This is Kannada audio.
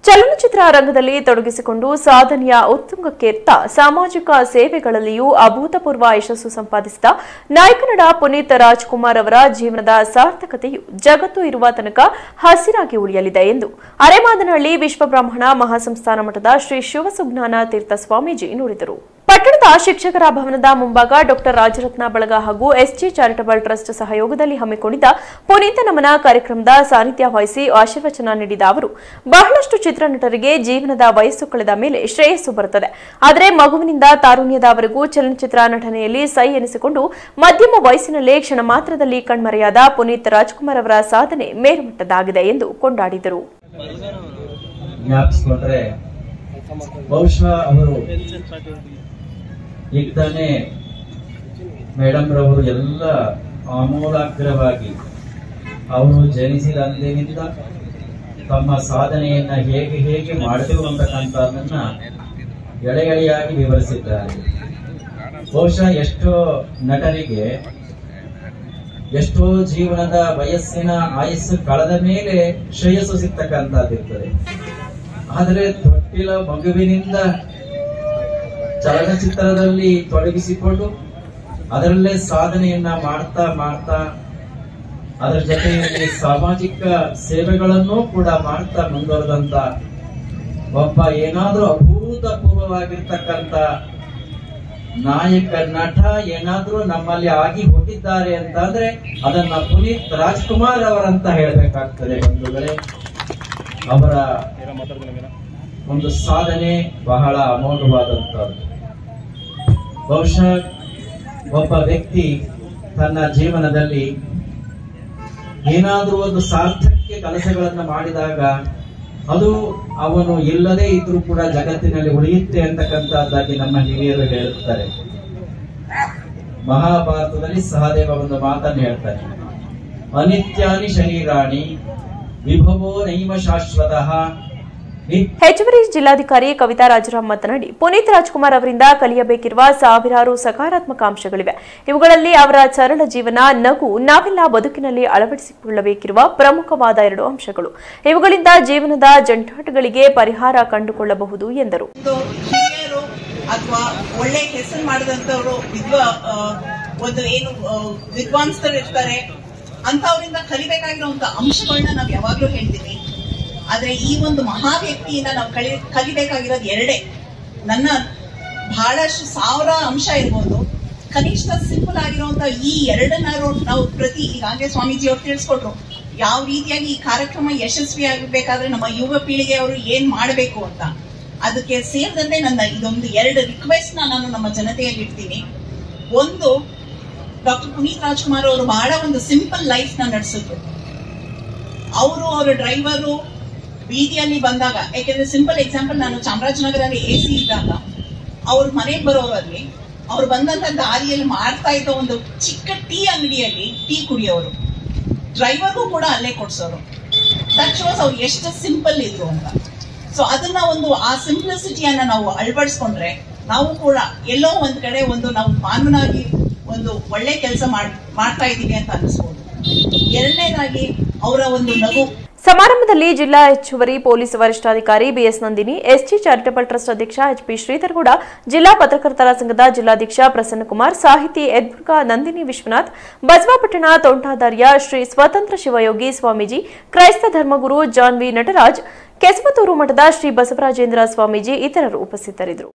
ಚಲನಚಿತ್ರ ರಂಗದಲ್ಲಿ ತೊಡಗಿಸಿಕೊಂಡು ಸಾಧನೆಯ ಉತ್ತುಂಗಕ್ಕೇರ್ತ ಸಾಮಾಜಿಕ ಸೇವೆಗಳಲ್ಲಿಯೂ ಅಭೂತಪೂರ್ವ ಯಶಸ್ಸು ಸಂಪಾದಿಸಿದ ನಾಯಕನಟ ಪುನೀತ್ ರಾಜ್ಕುಮಾರ್ ಅವರ ಜೀವನದ ಸಾರ್ಥಕತೆಯು ಜಗತ್ತು ಇರುವ ತನಕ ಹಸಿರಾಗಿ ಉಳಿಯಲಿದೆ ಎಂದು ಅರೆಮಾದನಹಳ್ಳಿ ವಿಶ್ವಬ್ರಾಹ್ಮಣ ಮಹಾಸಂಸ್ಥಾನ ಮಠದ ಶ್ರೀ ಶಿವಸುಜ್ಞಾನ ತೀರ್ಥ ಸ್ವಾಮೀಜಿ ನುಡಿದರು ಪಟ್ಟಣದ ಶಿಕ್ಷಕರ ಭವನದ ಮುಂಭಾಗ ಡಾಕ್ಟರ್ ರಾಜರತ್ನ ಬಳಗ ಹಾಗೂ ಎಸ್ಜಿ ಚಾರಿಟಬಲ್ ಟ್ರಸ್ಟ್ ಸಹಯೋಗದಲ್ಲಿ ಹಮ್ಮಿಕೊಂಡಿದ್ದ ಪುನೀತ ನಮನ ಕಾರ್ಯಕ್ರಮದ ಸಾನ್ನಿಧ್ಯ ವಹಿಸಿ ಆಶೀರ್ವಚನ ನೀಡಿದ ಅವರು ಬಹಳಷ್ಟು ಚಿತ್ರನಟರಿಗೆ ಜೀವನದ ವಯಸ್ಸು ಕಳೆದ ಮೇಲೆ ಶ್ರೇಯಸ್ಸು ಬರುತ್ತದೆ ಆದರೆ ಮಗುವಿನಿಂದ ತಾರುಣ್ಯದವರೆಗೂ ಚಲನಚಿತ್ರ ನಟನೆಯಲ್ಲಿ ಸೈ ಎನಿಸಿಕೊಂಡು ಮಧ್ಯಮ ವಯಸ್ಸಿನಲ್ಲೇ ಕ್ಷಣ ಮಾತ್ರದಲ್ಲಿ ಕಣ್ಮರೆಯಾದ ಪುನೀತ್ ರಾಜ್ಕುಮಾರ್ ಅವರ ಸಾಧನೆ ಮೇರುಮಟ್ಟದಾಗಿದೆ ಎಂದು ಕೊಂಡಾಡಿದರು ಜ್ಞಾಪಿಸ್ಕೊಂಡ್ರೆ ಬಹುಶಃ ಅವರು ಈಗ ತಾನೇ ಮೇಡಮ್ ರವರು ಎಲ್ಲ ಆಮೂಲಾಗ್ರವಾಗಿ ಅವರು ಜನಿಸಿದ ಅಂದಿನಿಂದ ತಮ್ಮ ಸಾಧನೆಯನ್ನ ಹೇಗೆ ಹೇಗೆ ಮಾಡಬೇಕು ಅಂತಕ್ಕಂಥದ್ದನ್ನ ಎಳೆ ಎಳೆಯಾಗಿ ವಿವರಿಸಿದ್ದಾರೆ ಬಹುಶಃ ಎಷ್ಟೋ ನಟರಿಗೆ ಎಷ್ಟೋ ಜೀವನದ ವಯಸ್ಸಿನ ಆಯಸ್ಸು ಕಳೆದ ಮೇಲೆ ಶ್ರೇಯಸ್ಸು ಸಿಗ್ತಕ್ಕಂಥದ್ದಿರ್ತದೆ ಆದರೆ ತೊಟ್ಟಿಲ ಮಗುವಿನಿಂದ ಚಲನಚಿತ್ರದಲ್ಲಿ ತೊಡಗಿಸಿಕೊಂಡು ಅದರಲ್ಲೇ ಸಾಧನೆಯನ್ನ ಮಾಡ್ತಾ ಮಾಡ್ತಾ ಅದರ ಜೊತೆಯಲ್ಲಿ ಸಾಮಾಜಿಕ ಸೇವೆಗಳನ್ನು ಕೂಡ ಮಾಡ್ತಾ ಮುಂದುವರೆದಂತ ಒಬ್ಬ ಏನಾದ್ರೂ ಅಭೂತಪೂರ್ವವಾಗಿರ್ತಕ್ಕಂಥ ನಾಯಕ ನಟ ಏನಾದ್ರೂ ನಮ್ಮಲ್ಲಿ ಆಗಿ ಹೋಗಿದ್ದಾರೆ ಅಂತಂದ್ರೆ ಅದನ್ನ ಪುನೀತ್ ರಾಜ್ಕುಮಾರ್ ಅವರಂತ ಹೇಳ್ಬೇಕಾಗ್ತದೆ ಬಂಧುಗಳೇ ಅವರ ಒಂದು ಸಾಧನೆ ಬಹಳ ಅಮೋಘವಾದಂತದ್ದು ಬಹುಶಃ ಒಬ್ಬ ವ್ಯಕ್ತಿ ತನ್ನ ಜೀವನದಲ್ಲಿ ಏನಾದರೂ ಒಂದು ಸಾರ್ಥಕ್ಯ ಕೆಲಸಗಳನ್ನ ಮಾಡಿದಾಗ ಅದು ಅವನು ಇಲ್ಲದೇ ಇದ್ರೂ ಕೂಡ ಜಗತ್ತಿನಲ್ಲಿ ಉಳಿಯುತ್ತೆ ಅಂತಕ್ಕಂಥದ್ದಾಗಿ ನಮ್ಮ ಹಿರಿಯರು ಹೇಳುತ್ತಾರೆ ಮಹಾಭಾರತದಲ್ಲಿ ಸಹದೇವ ಒಂದು ಮಾತನ್ನು ಹೇಳ್ತಾರೆ ಅನಿತ್ಯಾನಿ ಶರೀರಾಣಿ ವಿಭವೋ ನೈಮ ಶಾಶ್ವತಃ ನಿತ್ಯ ಹೆಚ್ಚುವರಿ ಜಿಲ್ಲಾಧಿಕಾರಿ ಕವಿತಾ ರಾಜರಾಮ್ ಮಾತನಾಡಿ ಪುನೀತ್ ರಾಜ್ಕುಮಾರ್ ಅವರಿಂದ ಕಲಿಯಬೇಕಿರುವ ಸಾವಿರಾರು ಸಕಾರಾತ್ಮಕ ಅಂಶಗಳಿವೆ ಇವುಗಳಲ್ಲಿ ಅವರ ಸರಳ ಜೀವನ ನಗು ನಾವೆಲ್ಲ ಬದುಕಿನಲ್ಲಿ ಅಳವಡಿಸಿಕೊಳ್ಳಬೇಕಿರುವ ಪ್ರಮುಖವಾದ ಎರಡು ಅಂಶಗಳು ಇವುಗಳಿಂದ ಜೀವನದ ಜಂಟಾಟಗಳಿಗೆ ಪರಿಹಾರ ಕಂಡುಕೊಳ್ಳಬಹುದು ಎಂದರು ಒಂದು ಹಿರಿಯರು ಅಥವಾ ಒಳ್ಳೆ ಹೆಸರು ಮಾಡಿದಂತವ್ರು ವಿದ್ವ ಆ, ಒಂದು ಏನು ಆ, ವಿದ್ವಾಂಸರು ಇರ್ತಾರೆ ಅಂತವರಿಂದ ಕಲಿಬೇಕಾಗಿರುವಂತ ಅಂಶಗಳನ್ನ ನಾವು ಯಾವಾಗ್ಲೂ ಹೇಳ್ತೀವಿ ಆದ್ರೆ ಈ ಒಂದು ಮಹಾ ವ್ಯಕ್ತಿಯಿಂದ ನಾವು ಕಲಿ ಕಲಿಬೇಕಾಗಿರೋದು ಎರಡೇ ನನ್ನ ಬಹಳಷ್ಟು ಸಾವಿರ ಅಂಶ ಇರ್ಬೋದು ಕನಿಷ್ಠ ಸಿಂಪಲ್ ಆಗಿರುವಂತ ಈ ಎರಡನ್ನಾರು ನಾವು ಪ್ರತಿ ಈಗಾಗಲೇ ಸ್ವಾಮೀಜಿ ಅವ್ರು ತಿಳಿಸ್ಕೊಟ್ರು ಯಾವ ರೀತಿಯಾಗಿ ಈ ಕಾರ್ಯಕ್ರಮ ಯಶಸ್ವಿ ಆಗಬೇಕಾದ್ರೆ ನಮ್ಮ ಯುವ ಪೀಳಿಗೆಯವರು ಏನ್ ಮಾಡಬೇಕು ಅಂತ ಅದಕ್ಕೆ ಸೇರಿದಂತೆ ನನ್ನ ಇದೊಂದು ಎರಡು ರಿಕ್ವೆಸ್ಟ್ ನಾನು ನಮ್ಮ ಜನತೆಯಲ್ಲಿ ಇಡ್ತೀನಿ ಒಂದು ಡಾಕ್ಟರ್ ಪುನೀತ್ ರಾಜ್ಕುಮಾರ್ ಅವರು ಬಹಳ ಒಂದು ಸಿಂಪಲ್ ಲೈಫ್ ನ ನಡೆಸಿದ್ರು ಅವರು ಅವರ ಡ್ರೈವರು ಬೀದಿಯಲ್ಲಿ ಬಂದಾಗ ಯಾಕೆಂದ್ರೆ ಸಿಂಪಲ್ ಎಕ್ಸಾಂಪಲ್ ನಾನು ಚಾಮರಾಜನಗರಲ್ಲಿ ಎ ಸಿ ಇದ್ದಾಗ ಅವ್ರ ಮನೆಗೆ ಬರೋವಲ್ಲಿ ಅವ್ರು ಬಂದಂತ ದಾರಿಯಲ್ಲಿ ಮಾಡ್ತಾ ಇದ್ದ ಒಂದು ಚಿಕ್ಕ ಟೀ ಅಂಗಡಿಯಲ್ಲಿ ಟೀ ಕುಡಿಯೋರು ಡ್ರೈವರ್ಗೂ ಕೂಡ ಅಲ್ಲೇ ಕೊಡ್ಸೋರು ದಟ್ ಶೋಸ್ ಅವ್ರು ಎಷ್ಟು ಸಿಂಪಲ್ ಇದ್ರು ಅಂತ ಸೊ ಅದನ್ನ ಒಂದು ಆ ಸಿಂಪ್ಲಿಸಿಟಿಯನ್ನ ನಾವು ಅಳವಡಿಸ್ಕೊಂಡ್ರೆ ನಾವು ಕೂಡ ಎಲ್ಲೋ ಒಂದ್ ಕಡೆ ಒಂದು ನಾವು ಮಾನವನಾಗಿ ಒಂದು ಒಳ್ಳೆ ಕೆಲಸ ಮಾಡ್ತಾ ಇದೀವಿ ಅಂತ ಅನಿಸ್ಬೋದು ಎರಡನೇದಾಗಿ ಅವರ ಒಂದು ನಗು ಸಮಾರಂಭದಲ್ಲಿ ಜಿಲ್ಲಾ ಹೆಚ್ಚುವರಿ ಪೊಲೀಸ್ ವರಿಷ್ಠಾಧಿಕಾರಿ BS Nandini SG charitable trust ಅಧ್ಯಕ್ಷ ಎಚ್ಪಿ ಶ್ರೀಧರ್ಗೌಡ ಜಿಲ್ಲಾ ಪತ್ರಕರ್ತರ ಸಂಘದ ಜಿಲ್ಲಾಧ್ಯಕ್ಷ ಪ್ರಸನ್ನಕುಮಾರ್ ಸಾಹಿತಿ ಯದ್ಮುರ್ಗ ನಂದಿನಿ ವಿಶ್ವನಾಥ್ ಬಸವಾಪಟ್ಟಣ ತೋಂಟಾದಾರ್ಯ ಶ್ರೀ ಸ್ವತಂತ್ರ ಶಿವಯೋಗಿ ಸ್ವಾಮೀಜಿ ಕ್ರೈಸ್ತ ಧರ್ಮಗುರು ಜಾನ್ ವಿ ನಟರಾಜ್ ಕೆಸಮತೂರು ಮಠದ ಶ್ರೀ ಬಸವರಾಜೇಂದ್ರ ಸ್ವಾಮೀಜಿ ಇತರರು ಉಪಸ್ಥಿತರಿದ್ದರು